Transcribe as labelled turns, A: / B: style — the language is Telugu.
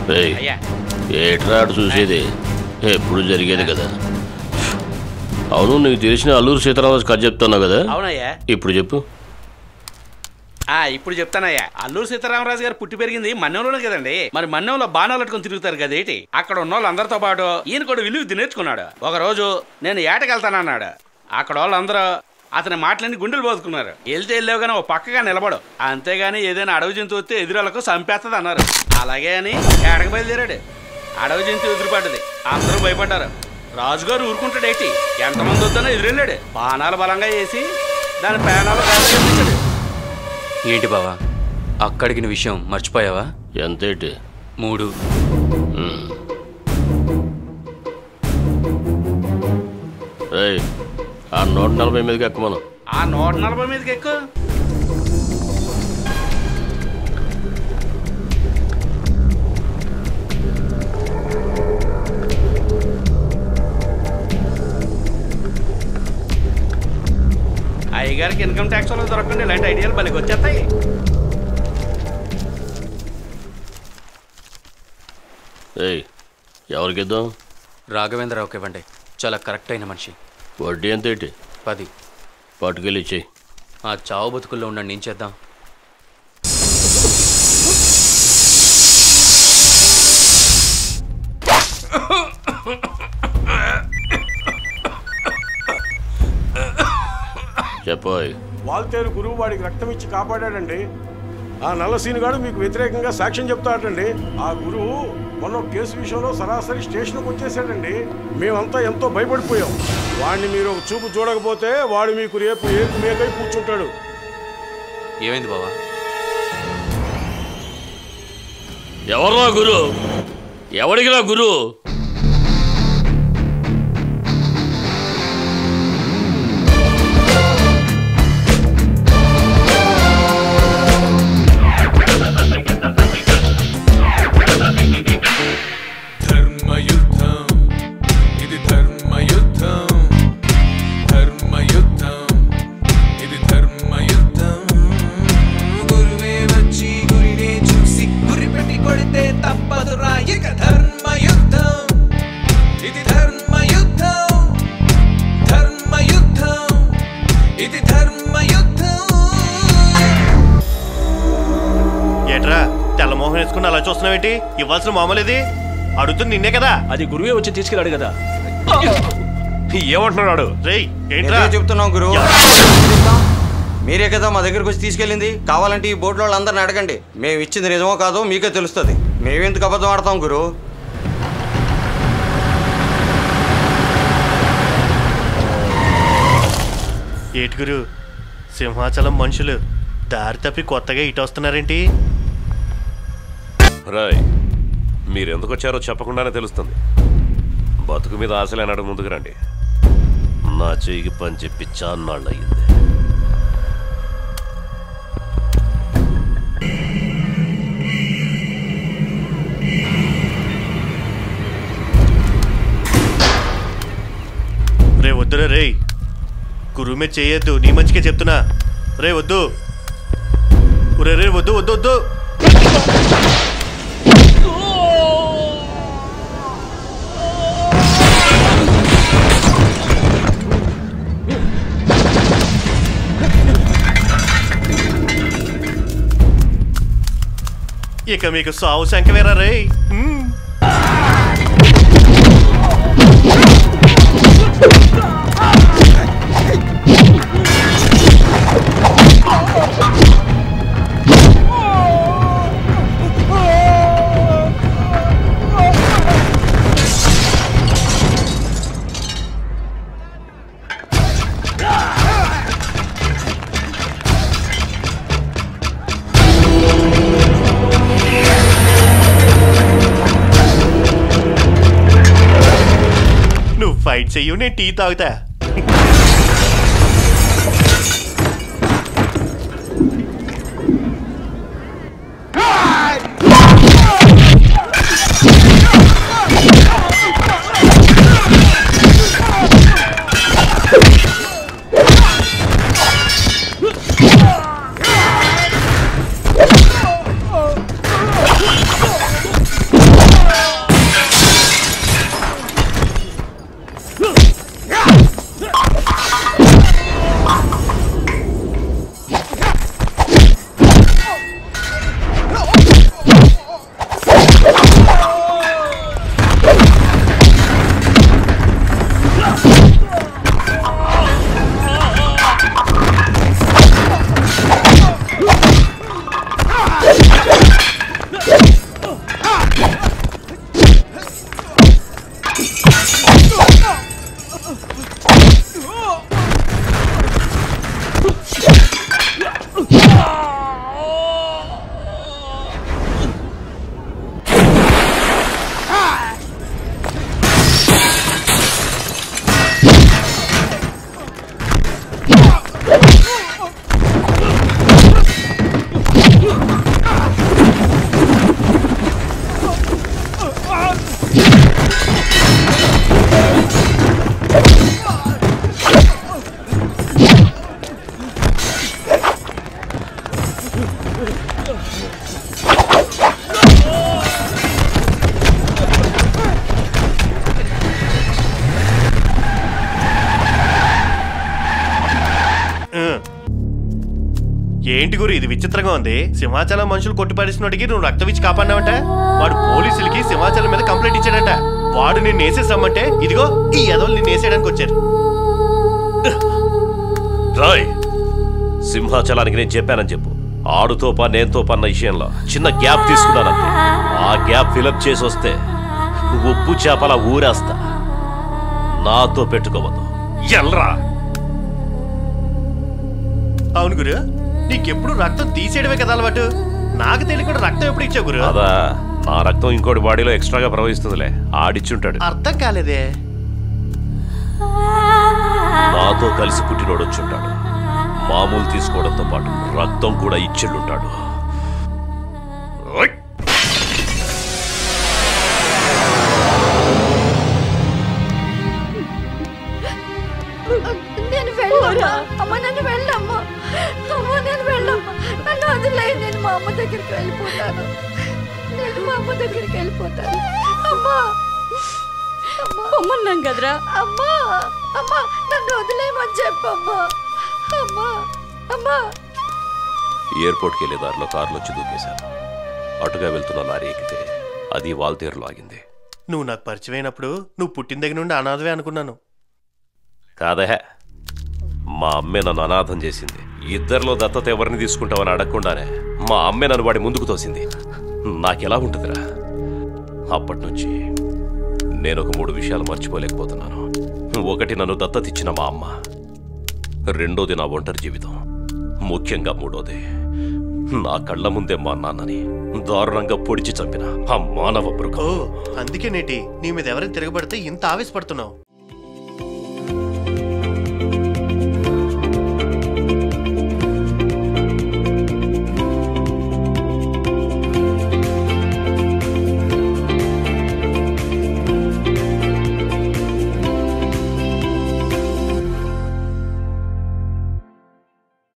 A: రేయ్,
B: అయ్యా
A: ఏట్రా అటు చూసేది ఎప్పుడు జరిగేది కదా అవును నీకు తెలిసిన అల్లూరు సీతారామరాజు కథ చెప్తున్నావు కదా
B: అవునయ్యా
A: ఇప్పుడు చెప్పు
B: ఆ ఇప్పుడు చెప్తానయ్యా అల్లూరు సీతారామరాజు గారు పుట్టి పెరిగింది మన్నంలోనే కదండి మరి మన్నంలో బాణాలు పట్టుకొని తిరుగుతారు కదేటి అక్కడ ఉన్న వాళ్ళందరితో పాటు ఈయన కూడా విలువ నేర్చుకున్నాడు ఒక రోజు నేను ఏటకెళ్తానన్నాడు అక్కడ వాళ్ళందరూ అతని మాటలన్నీ గుండెలు పోదుకున్నారు వెళ్తే వెళ్ళావు కానీ ఓ పక్కగా నిలబడు అంతేగాని ఏదైనా అడవి జంతువు వస్తే ఎదురాలకు చంపేస్తుంది అన్నారు అలాగే అని ఏడకు బయలుదేరాడు అడవి జంతువు ఎదురుపడ్డది అందరూ భయపడ్డారు రాజుగారు ఊరుకుంటాడేటి ఎంతమంది వద్దనో ఎదురెళ్ళాడు బాణాలు బలంగా వేసి దాని పేనాలు కాల్చేసాడు
C: ఏంటి బావా అక్కడిగిన విషయం మర్చిపోయావా
A: ఎంతేటి
C: మూడు
A: రేయ్, ఆ నూట నలభై మీదకి ఎక్కమను
B: ఆ నూట నలభై మీదకి ఎక్కువ అయ్యగారికి ఇన్కమ్ ట్యాక్స్ వాళ్ళు దొరకకుండా ఇలాంటి ఐడియాలు బలికి వచ్చేస్తాయి
A: ఏయ్ ఎవరికి ఇద్దాం
C: రాఘవేంద్రరావుకి ఇవ్వండి చాలా కరెక్ట్ అయిన మనిషి
A: వడ్డీ ఎంతేటి
C: పది
A: పట్టుకెళ్ళి ఇచ్చేయి
C: ఆ చావు బతుకుల్లో ఉండండి ఏం చేద్దాం
A: చెప్పోయ్
D: వాల్తేరు గురువు వాడికి రక్తం ఇచ్చి కాపాడాడండి ఆ నల్లసీనుగాడు మీకు వ్యతిరేకంగా సాక్ష్యం చెప్తాడటండి ఆ గురువు మొన్న ఒక కేసు విషయంలో సరాసరి స్టేషన్కి వచ్చేసాడండి మేమంతా ఎంతో భయపడిపోయాం వాడిని మీరు ఒక చూపు చూడకపోతే వాడు మీకు రేపు ఏకు మేకై కూర్చుంటాడు
C: ఏమైంది బావా
A: ఎవర్రా గురు ఎవడికి రా గురు
E: ధర్మయుద్ధం ఇది ధర్మయుద్ధం ధర్మయుద్ధం ఇది ధర్మయుద్ధం గురువే వచ్చి గురినే చూసి గురి పెట్టి కొడితే తప్పదురా ఇక ధర్మయుద్ధం ఇది ధర్మయుద్ధం ధర్మయుద్ధం ఇది ధర్మయుద్ధం
F: ఏట్రా తెల్లమోహం వేసుకుని అలా చూస్తున్నావేంటి ఇవ్వాల్సిన మామూలు ఇది అడుగుతుంది నిన్నే కదా
G: అది గురువే వచ్చి తీసుకెళ్ళాడు కదా
F: ఏమంటున్నాడు రేయ్ ఏంట్రా
H: నిజమే చెప్తున్నాం గురు మీరే కదా మా దగ్గరకు వచ్చి తీసుకెళ్ళింది కావాలంటే ఈ బోట్లో వాళ్ళందరిని అడగండి మేము ఇచ్చింది నిజమో కాదో మీకే తెలుస్తుంది మేమెందుకు అబద్ధం ఆడతాం గురు
F: ఏటి గురు సింహాచలం మనుషులు దారి తప్పి కొత్తగా ఇటు వస్తున్నారేంటి
I: రాయ్ మీరెందుకు వచ్చారో చెప్పకుండానే తెలుస్తుంది బతుకు మీద ఆశలు అనడం ముందుకు రండి
A: నా చెయ్యికి పని చెప్పి చాన్నాళ్ళు అయ్యింది
F: రే వద్దురా రేయ్ గురువు మీద చేయొద్దు నీ మంచిగా చెప్తున్నా రే వద్దు రే రే వద్దు వద్దు వద్దు ఇక మీకు సావు శంకవేరా రే నువ్వు ఫైట్ చెయ్యు నేను టీ తాగుతా ఏంటి గురు ఇది విచిత్రంగా ఉంది సింహాచలం మనుషులు కొట్టిపడేసినోడికి నువ్వు రక్తం ఇచ్చి కాపాడినావంట వాడు పోలీసులకి సింహాచలం మీద కంప్లైంట్ ఇచ్చాడంట వాడు నిన్ను వేసేసామంటే ఇదిగో ఈ ఎదవలు నిన్ను వేసేయడానికి వచ్చారు
I: రాయ్ సింహాచలానికి నేను చెప్పానని చెప్పు ఆడుతో పా నేనుతో పన్న విషయంలో చిన్న గ్యాప్ తీసుకున్నానంతే ఆ గ్యాప్ ఫిలప్ చేసి వస్తే ఉప్పు చేపల ఊరేస్తా నాతో పెట్టుకోవద్దు ఎల్రా
F: అవును గురు నీకెప్పుడు రక్తం తీసేయడమే కదా అలవాటు నాకు తెలియకుండా రక్తం ఎప్పుడు ఇచ్చావు గురు
I: అదా నా రక్తం ఇంకోటి బాడీలో ఎక్స్ట్రాగా ప్రవహిస్తుందిలే ఆడిచ్చుంటాడు
F: అర్థం కాలేదే
I: నాతో కలిసి పుట్టినోడు వచ్చుంటాడు మామూలు తీసుకోవడంతో పాటు రక్తం కూడా ఇచ్చిండుంటాడు ఓయ్!
G: నేను వెళ్ళమ్మా అమ్మ నన్ను వెళ్ళమ్మా అమ్మ నేను వెళ్ళమ్మా నన్ను వదిలే నేను మా అమ్మ దగ్గరికి వెళ్ళిపోతాను నేను మా అమ్మ దగ్గరికి వెళ్ళిపోతాను అమ్మా
J: పొమ్మన్నాం కదరా
G: అమ్మా అమ్మా నన్ను వదిలేయమని చెప్పమ్మా అమ్మా అమ్మా
I: ఎయిర్పోర్ట్కి వెళ్ళే దారిలో కారులో వచ్చి దూకేశాను అటుగా వెళ్తున్న లారీ ఎక్కితే అది వాల్తేరులో ఆగింది
F: నువ్వు నాకు పరిచయం అయినప్పుడు నువ్వు పుట్టిన దగ్గర నుండి అనాథవే అనుకున్నాను
I: కాదే మా అమ్మే నన్ను అనాథం చేసింది ఇద్దరిలో దత్తత ఎవరిని తీసుకుంటావని అడగకుండానే మా అమ్మే నన్ను వాడి ముందుకు తోసింది నాకెలా ఉంటుందిరా అప్పటి నుంచి నేను ఒక మూడు విషయాలు మర్చిపోలేకపోతున్నాను ఒకటి నన్ను దత్తత ఇచ్చిన మా అమ్మ రెండోది నా ఒంటరి జీవితం ముఖ్యంగా మూడోది నా కళ్ళ ముందే మా నాన్నని దారుణంగా పొడిచి చంపిన ఆ మానవ
F: ఓ
I: మృగం
F: అందుకే నేటి నీ మీద ఎవరైనా తిరగబడితే ఇంత ఆవేశపడుతున్నావు